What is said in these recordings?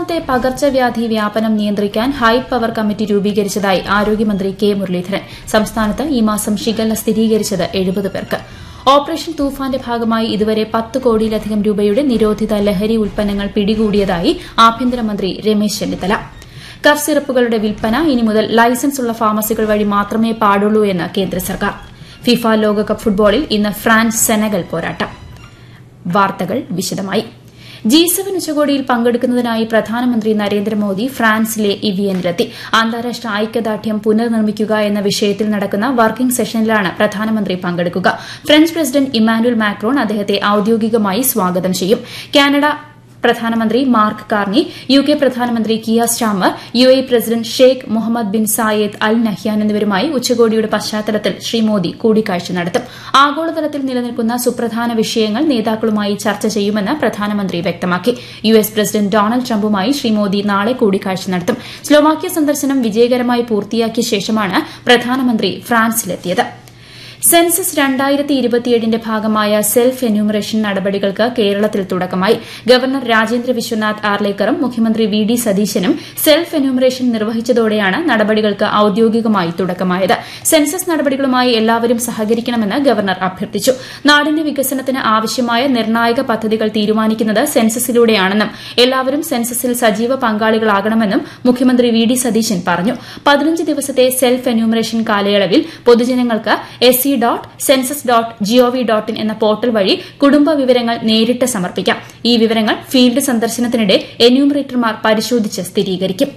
സംസ്ഥാനത്തെ പകർച്ചവ്യാധി വ്യാപനം നിയന്ത്രിക്കാൻ ഹൈ പവർ കമ്മിറ്റി രൂപീകരിച്ചതായി ആരോഗ്യമന്ത്രി കെ മുരളീധരൻ സംസ്ഥാനത്ത് ഈ മാസം ഷിഗല്ല സ്ഥിരീകരിച്ചത് എഴുപത് പേർക്ക് ഓപ്പറേഷൻ തൂഫാന്റെ ഭാഗമായി ഇതുവരെ പത്ത് കോടിയിലധികം രൂപയുടെ നിരോധിത ലഹരി ഉൽപ്പന്നങ്ങൾ പിടികൂടിയതായി ആഭ്യന്തരമന്ത്രി രമേശ് ചെന്നിത്തല കഫ് സിറപ്പുകളുടെ വിൽപ്പന ഇനി മുതൽ ലൈസൻസ് ഉള്ള ഫാർമസികൾ വഴി മാത്രമേ പാടുള്ളൂ എന്ന് കേന്ദ്ര സർക്കാർ ഫിഫ ലോകകപ്പ് ഫുട്ബോളിൽ ഇന്ന് ഫ്രാൻസ് സെനഗൽ പോരാട്ടം വാർത്തകൾ വിശദമായി ജി സെവൻ ഉച്ചകോടിയിൽ പങ്കെടുക്കുന്നതിനായി പ്രധാനമന്ത്രി നരേന്ദ്രമോദി ഫ്രാൻസിലെ ഇവിയനിലെത്തി അന്താരാഷ്ട്ര ഐക്യദാർഢ്യം പുനർനിർമ്മിക്കുക എന്ന വിഷയത്തിൽ നടക്കുന്ന വർക്കിംഗ് സെഷനിലാണ് പ്രധാനമന്ത്രി പങ്കെടുക്കുക ഫ്രഞ്ച് പ്രസിഡന്റ് ഇമ്മാനുവൽ മാക്രോൺ അദ്ദേഹത്തെ ഔദ്യോഗികമായി സ്വാഗതം ചെയ്യും കാനഡ പ്രധാനമന്ത്രി മാർക്ക് കാർണി യു കെ പ്രധാനമന്ത്രി Keir Starmer U A president Sheikh Mohammed bin Zayed Al Nahyan എന്നിവരുമായി ഉച്ചകോടിയുടെ പശ്ചാത്തലത്തിൽ ശ്രീ മോദി കൂടിക്കാഴ്ച നടത്തും ആഗോളതലത്തിൽ നിലനിൽക്കുന്ന സുപ്രധാന വിഷയങ്ങൾ നേതാക്കളുമായി ചർച്ച ചെയ്യുമെന്ന് പ്രധാനമന്ത്രി വ്യക്തമാക്കി യു എസ് പ്രസിഡന്റ് ഡൊണാൾഡ് ട്രംപുമായി ശ്രീ മോദി നാളെ കൂടിക്കാഴ്ച നടത്തും സ്ലോവാക്യ സന്ദർശനം വിജയകരമായി പൂർത്തിയാക്കിയ ശേഷമാണ് പ്രധാനമന്ത്രി ഫ്രാൻസിലെത്തിയത് സെൻസസ് രണ്ടായിരത്തി ഇരുപത്തിയേഴിന്റെ ഭാഗമായ സെൽഫ് എന്യൂമറേഷൻ നടപടികൾക്ക് കേരളത്തിൽ തുടക്കമായി ഗവർണർ രാജേന്ദ്ര വിശ്വനാഥ് ആർലേക്കറും മുഖ്യമന്ത്രി വി ഡി സതീശനും സെൽഫ് എന്യൂമറേഷൻ നിർവഹിച്ചതോടെയാണ് നടപടികൾക്ക് ഔദ്യോഗികമായി തുടക്കമായത് സെൻസസ് നടപടികളുമായി എല്ലാവരും സഹകരിക്കണമെന്ന് ഗവർണർ അഭ്യർത്ഥിച്ചു നാടിന്റെ വികസനത്തിന് ആവശ്യമായ നിർണായക പദ്ധതികൾ തീരുമാനിക്കുന്നത് സെൻസസിലൂടെയാണെന്നും എല്ലാവരും സെൻസസിൽ സജീവ പങ്കാളികളാകണമെന്നും മുഖ്യമന്ത്രി വി ഡി സതീശൻ പറഞ്ഞു പതിനഞ്ച് ദിവസത്തെ സെൽഫ് എന്യൂമറേഷൻ കാലയളവിൽ പൊതുജനങ്ങൾക്ക് S C dot census dot gov dot in എന്ന പോർട്ടൽ വഴി കുടുംബ വിവരങ്ങൾ നേരിട്ട് സമർപ്പിക്കാം ഈ വിവരങ്ങൾ ഫീൽഡ് സന്ദർശനത്തിനിടെ എന്യൂമറേറ്റർമാർ പരിശോധിച്ച് സ്ഥിരീകരിക്കും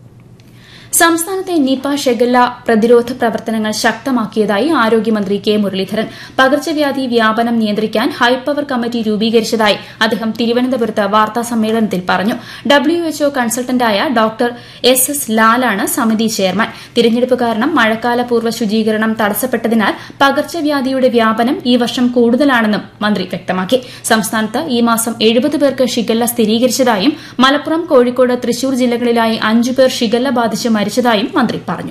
സംസ്ഥാനത്തെ നിപ ഷെഗല്ല പ്രതിരോധ പ്രവർത്തനങ്ങൾ ശക്തമാക്കിയതായി ആരോഗ്യമന്ത്രി കെ മുരളീധരൻ പകർച്ചവ്യാധി വ്യാപനം നിയന്ത്രിക്കാൻ ഹൈപ്പവർ കമ്മിറ്റി രൂപീകരിച്ചതായി അദ്ദേഹം തിരുവനന്തപുരത്ത് വാർത്താ സമ്മേളനത്തിൽ പറഞ്ഞു ഡബ്ല്യുഎച്ച്ഒ കൺസൾട്ടന്റായ ഡോക്ടർ എസ് എസ് ലാലാണ് സമിതി ചെയർമാൻ തിരഞ്ഞെടുപ്പ് കാരണം മഴക്കാലപൂർവ്വ ശുചീകരണം തടസ്സപ്പെട്ടതിനാൽ പകർച്ചവ്യാധിയുടെ വ്യാപനം ഈ വർഷം കൂടുതലാണെന്നും മന്ത്രി വ്യക്തമാക്കി സംസ്ഥാനത്ത് ഈ മാസം എഴുപത് പേർക്ക് ഷിഗല്ല സ്ഥിരീകരിച്ചതായും മലപ്പുറം കോഴിക്കോട് തൃശൂർ ജില്ലകളിലായി അഞ്ചുപേർ ഷിഗല്ല ബാധിച്ച് മരിച്ചതായും മന്ത്രി പറഞ്ഞു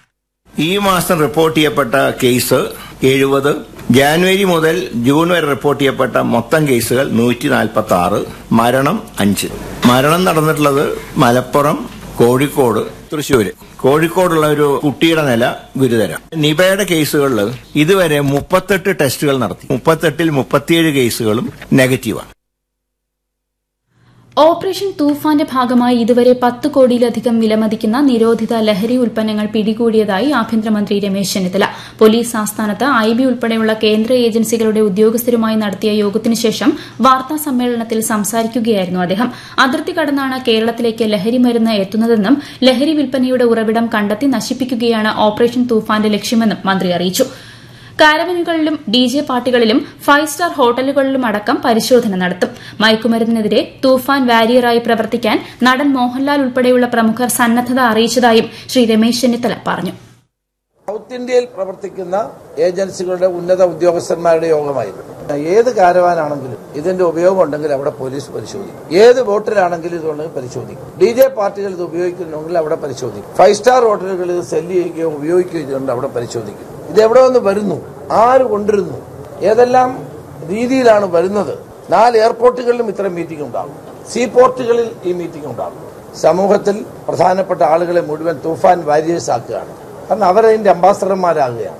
ഈ മാസം റിപ്പോർട്ട് ചെയ്യപ്പെട്ട കേസ് എഴുപത് ജാനുവരി മുതൽ ജൂൺ വരെ റിപ്പോർട്ട് ചെയ്യപ്പെട്ട മൊത്തം കേസുകൾ നൂറ്റി നാൽപ്പത്തി ആറ് മരണം അഞ്ച് മരണം നടന്നിട്ടുള്ളത് മലപ്പുറം കോഴിക്കോട് തൃശ്ശൂര് കോഴിക്കോടുള്ള ഒരു കുട്ടിയുടെ നില ഗുരുതരം നിപയുടെ കേസുകളിൽ ഇതുവരെ മുപ്പത്തെട്ട് ടെസ്റ്റുകൾ നടത്തി മുപ്പത്തെട്ടിൽ മുപ്പത്തിയേഴ് കേസുകളും നെഗറ്റീവാണ് ഓപ്പറേഷൻ തൂഫാന്റെ ഭാഗമായി ഇതുവരെ പത്ത് കോടിയിലധികം വിലമതിക്കുന്ന നിരോധിത ലഹരി ഉൽപ്പന്നങ്ങൾ പിടികൂടിയതായി ആഭ്യന്തരമന്ത്രി രമേശ് ചെന്നിത്തല പോലീസ് ആസ്ഥാനത്ത് ഐ ബി ഉൾപ്പെടെയുള്ള കേന്ദ്ര ഏജൻസികളുടെ ഉദ്യോഗസ്ഥരുമായി നടത്തിയ യോഗത്തിനു ശേഷം വാർത്താ സമ്മേളനത്തിൽ സംസാരിക്കുകയായിരുന്നു അദ്ദേഹം അതിർത്തി കടന്നാണ് കേരളത്തിലേക്ക് ലഹരി മരുന്ന് എത്തുന്നതെന്നും ലഹരി വിൽപ്പനയുടെ ഉറവിടം കണ്ടെത്തി നശിപ്പിക്കുകയാണ് ഓപ്പറേഷൻ തൂഫാന്റെ ലക്ഷ്യമെന്നും മന്ത്രി അറിയിച്ചു കാരവനുകളിലും ഡി ജെ പാർട്ടികളിലും ഫൈവ് സ്റ്റാർ ഹോട്ടലുകളിലും അടക്കം പരിശോധന നടത്തും മയക്കുമരുന്നിനെതിരെ തൂഫാൻ വാരിയറായി പ്രവർത്തിക്കാൻ നടൻ മോഹൻലാൽ ഉൾപ്പെടെയുള്ള പ്രമുഖർ സന്നദ്ധത അറിയിച്ചതായും ശ്രീ രമേശ് ചെന്നിത്തല പറഞ്ഞു സൗത്ത് ഇന്ത്യയിൽ പ്രവർത്തിക്കുന്ന ഏജൻസികളുടെ ഉന്നത ഉദ്യോഗസ്ഥന്മാരുടെ യോഗമായിരുന്നു ഏത് കാരവാനാണെങ്കിലും ഇതിന്റെ ഉപയോഗം ഉണ്ടെങ്കിൽ അവിടെ പോലീസ് പരിശോധിക്കും ഏത് ബോട്ടിലാണെങ്കിലും ഇതുണ്ടെങ്കിൽ പരിശോധിക്കും ഡി ജെ പാർട്ടികൾ ഇത് ഉപയോഗിക്കുന്നുണ്ടെങ്കിൽ അവിടെ പരിശോധിക്കും ഫൈവ് സ്റ്റാർ ഹോട്ടലുകൾ ഇത് സെല്ല് ചെയ്യുകയോ ഉപയോഗിക്കുകയോ ചെയ്തുകൊണ്ട് അവിടെ പരിശോധിക്കും ഇത് എവിടെ നിന്ന് വരുന്നു ആര് കൊണ്ടിരുന്നു ഏതെല്ലാം രീതിയിലാണ് വരുന്നത് നാല് എയർപോർട്ടുകളിലും ഇത്തരം മീറ്റിംഗ് ഉണ്ടാകും സീ പോർട്ടുകളിൽ ഈ മീറ്റിംഗ് ഉണ്ടാകും സമൂഹത്തിൽ പ്രധാനപ്പെട്ട ആളുകളെ മുഴുവൻ തൂഫാൻ വാരിയേഴ്സ് ആക്കുകയാണ് കാരണം അവരതിന്റെ അംബാസഡർമാരാകുകയാണ്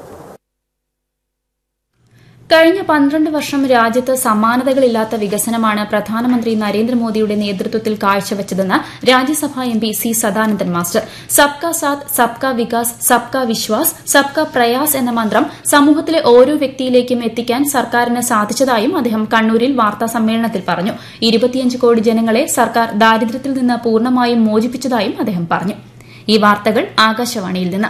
കഴിഞ്ഞ പന്ത്രണ്ട് വർഷം രാജ്യത്ത് സമാനതകളില്ലാത്ത വികസനമാണ് പ്രധാനമന്ത്രി നരേന്ദ്രമോദിയുടെ നേതൃത്വത്തിൽ കാഴ്ചവച്ചതെന്ന് Rajya Sabha M P C Sadanandan master സബ്കാ സാത്ത് സബ്കാ വികാസ് സബ്കാ വിശ്വാസ് സബ്കാ പ്രയാസ് എന്ന മന്ത്രം സമൂഹത്തിലെ ഓരോ വ്യക്തിയിലേക്കും എത്തിക്കാൻ സർക്കാരിന് സാധിച്ചതായും അദ്ദേഹം കണ്ണൂരിൽ വാർത്താ സമ്മേളനത്തിൽ പറഞ്ഞു ഇരുപത്തിയഞ്ച് കോടി ജനങ്ങളെ സർക്കാർ ദാരിദ്ര്യത്തിൽ നിന്ന് പൂർണ്ണമായും മോചിപ്പിച്ചതായും അദ്ദേഹം പറഞ്ഞു ഈ വാർത്തകൾ ആകാശവാണിയിൽ നിന്ന്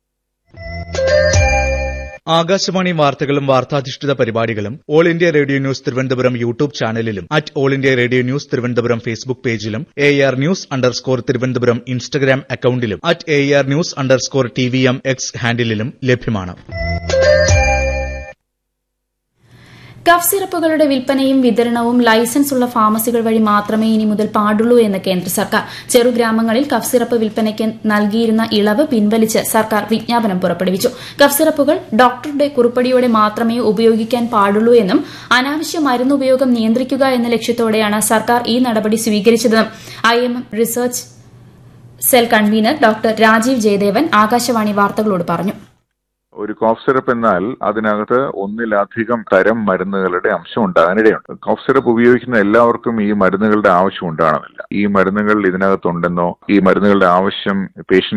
ആകാശവാണി വാർത്തകളും വാർത്താധിഷ്ഠിത പരിപാടികളും all India radio news Thiruvananthapuram YouTube ചാനലിലും at all India radio news Thiruvananthapuram Facebook പേജിലും A R news underscore Thiruvananthapuram Instagram അക്കൌണ്ടിലും at A R news underscore T V M X ഹാൻഡിലും ലഭ്യമാണ് കഫ് സിറപ്പുകളുടെ വിൽപ്പനയും വിതരണവും ലൈസൻസ് ഉള്ള ഫാർമസികൾ വഴി മാത്രമേ ഇനി മുതൽ പാടുള്ളൂ എന്ന് കേന്ദ്ര സർക്കാർ ചെറുഗ്രാമങ്ങളിൽ കഫ് സിറപ്പ് വിൽപ്പനയ്ക്ക് നൽകിയിരുന്ന ഇളവ് പിൻവലിച്ച് സർക്കാർ വിജ്ഞാപനം പുറപ്പെടുവിച്ചു കഫ് സിറപ്പുകൾ ഡോക്ടറുടെ കുറിപ്പടിയോടെ മാത്രമേ ഉപയോഗിക്കാൻ പാടുള്ളൂ എന്നും അനാവശ്യ മരുന്ന് ഉപയോഗം നിയന്ത്രിക്കുക എന്ന ലക്ഷ്യത്തോടെയാണ് സർക്കാർ ഈ നടപടി സ്വീകരിച്ചതെന്നും I M research cell convener doctor Rajeev Jayadevan Akashvani വാർത്തകളോട് പറഞ്ഞു ഒരു കോഫ് സിറപ്പ് എന്നാൽ അതിനകത്ത് ഒന്നിലധികം തരം മരുന്നുകളുടെ അംശം ഉണ്ടാകാനിടയുണ്ട് കോഫ് സിറപ്പ് ഉപയോഗിക്കുന്ന എല്ലാവർക്കും ഈ മരുന്നുകളുടെ ആവശ്യം ഉണ്ടാകണമെന്നില്ല ഈ മരുന്നുകൾ ഇതിനകത്തുണ്ടെന്നോ ഈ മരുന്നുകളുടെ ആവശ്യം പേഷ്യന്റ്